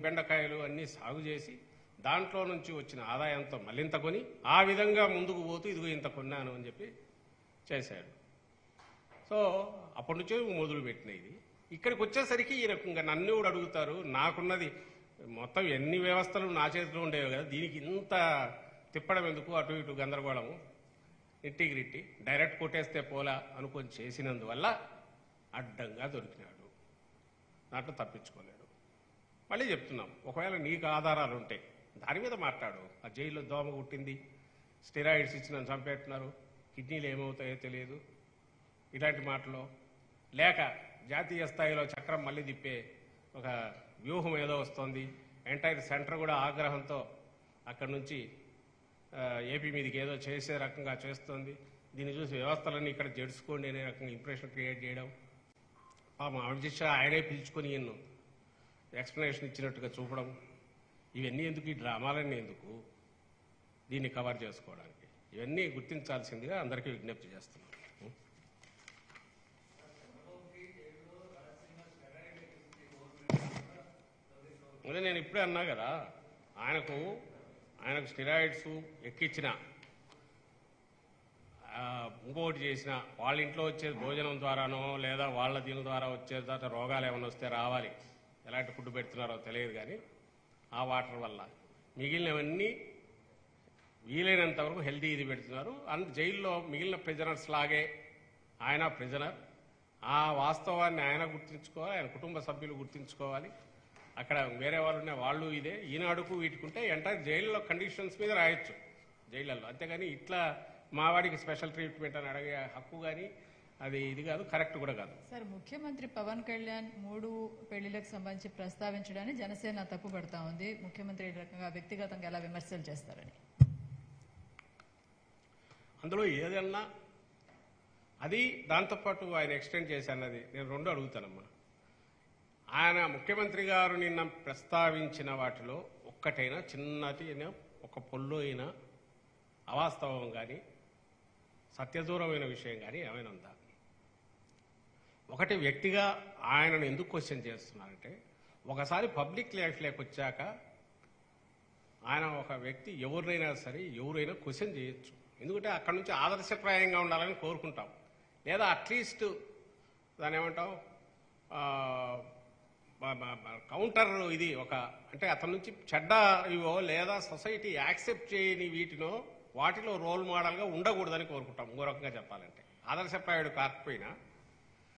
బెండకాయలు అన్నీ సాగు చేసి దాంట్లో నుంచి వచ్చిన ఆదాయంతో మళ్ళింత కొని ఆ విధంగా ముందుకు పోతూ ఇదిగో ఇంత కొన్నాను అని చెప్పి చేశాడు సో అప్పటి నుంచే మొదలు పెట్టిన ఇది ఇక్కడికి వచ్చేసరికి ఈ రకంగా నన్ను కూడా అడుగుతారు నాకున్నది మొత్తం ఎన్ని వ్యవస్థలు నా చేతిలో ఉండేవి కదా దీనికి ఇంత తిప్పడం ఎందుకు అటు ఇటు గందరగోళము నిట్టి గ్రిట్టి డైరెక్ట్ కొట్టేస్తే పోలా అనుకొని చేసినందువల్ల అడ్డంగా దొరికినాడు దాంట్లో తప్పించుకోలేడు మళ్ళీ చెప్తున్నాం ఒకవేళ నీకు ఆధారాలు ఉంటాయి దాని మీద మాట్లాడు ఆ జైల్లో దోమ కుట్టింది స్టెరాయిడ్స్ ఇచ్చి నన్ను చంపేస్తున్నారు కిడ్నీలు ఏమవుతాయో తెలియదు ఇలాంటి మాటలు లేక జాతీయ స్థాయిలో చక్రం మళ్ళీ తిప్పే ఒక వ్యూహం ఏదో వస్తుంది ఎంటైర్ సెంటర్ కూడా ఆగ్రహంతో అక్కడి నుంచి ఆ, ఏపీ మీదకి ఏదో చేసే రకంగా చేస్తుంది దీన్ని చూసి వ్యవస్థలన్నీ ఇక్కడ జడుచుకోండి అనే రకంగా ఇంప్రెషన్ క్రియేట్ చేయడం పాపం అమిత్ షా ఆయనే పిలుచుకొని ఎన్నో ఎక్స్ప్లెనేషన్ ఇచ్చినట్టుగా చూపడం ఇవన్నీ ఎందుకు ఈ డ్రామాలన్నీ ఎందుకు దీన్ని కవర్ చేసుకోవడానికి ఇవన్నీ గుర్తించాల్సిందిగా అందరికీ విజ్ఞప్తి చేస్తున్నాను అదే నేను ఇప్పుడే అన్నా కదా ఆయనకు ఆయనకు స్టిరాయిడ్స్ ఎక్కించిన ఆ, ఇంకోటి చేసిన వాళ్ళ ఇంట్లో వచ్చే భోజనం ద్వారానో లేదా వాళ్ళ దీని ద్వారా వచ్చే తర్వాత రోగాలు ఏమైనా వస్తే రావాలి ఎలాంటి ఫుడ్ పెడుతున్నారో తెలియదు కానీ ఆ వాటర్ వల్ల మిగిలినవన్నీ వీలైనంత వరకు హెల్తీ ఇది పెడుతున్నారు అండ్ జైల్లో మిగిలిన ప్రిజనర్స్ లాగే ఆయన ప్రిజనర్ ఆ వాస్తవాన్ని ఆయన గుర్తించుకోవాలి ఆయన కుటుంబ సభ్యులు గుర్తించుకోవాలి అక్కడ వేరే వాళ్ళు ఉన్న వాళ్ళు ఇదే ఈనాడుకు వీటికుంటే ఎంటైర్ జైల్లో కండిషన్స్ మీద రాయొచ్చు జైళ్ళల్లో అంతేగాని ఇట్లా మా వాడికి స్పెషల్ ట్రీట్మెంట్ అని అడిగే హక్కు కానీ అది ఇది కాదు కరెక్ట్ కూడా కాదు సార్ ముఖ్యమంత్రి పవన్ కళ్యాణ్ మూడు పెళ్లిలకు సంబంధించి ప్రస్తావించడాన్ని జనసేన తప్పుపడతా ఉంది ముఖ్యమంత్రి ఈ రకంగా వ్యక్తిగతంగా ఎలా విమర్శలు చేస్తారని అందులో ఏదన్నా అది దాంతోపాటు ఆయన ఎక్స్టెండ్ చేశానది నేను రెండు అడుగుతానమ్మా ఆయన ముఖ్యమంత్రి గారు నిన్న ప్రస్తావించిన వాటిలో ఒక్కటైనా చిన్నది అయినా ఒక పొల్లు అయినా అవాస్తవం కానీ సత్యదూరమైన విషయం కానీ ఏమైనా ఉందా ఒకటి వ్యక్తిగా ఆయనను ఎందుకు క్వశ్చన్ చేస్తున్నారంటే ఒకసారి పబ్లిక్ లైఫ్లోకి వచ్చాక ఆయన ఒక వ్యక్తి ఎవరినైనా సరే ఎవరైనా క్వశ్చన్ చేయొచ్చు ఎందుకంటే అక్కడ నుంచి ఆదర్శప్రాయంగా ఉండాలని కోరుకుంటాం లేదా అట్లీస్ట్ దాని ఏమంటాం ఆ, బ- బ- బ- కౌంటర్ ఇది ఒక అంటే అతని నుంచి చెడ్డ ఇవో లేదా సొసైటీ యాక్సెప్ట్ చేయని వీటినో వాటిలో రోల్ మోడల్గా ఉండకూడదని కోరుకుంటాం ఇంకో రకంగా చెప్పాలంటే ఆదర్శప్రాయుడు కాకపోయినా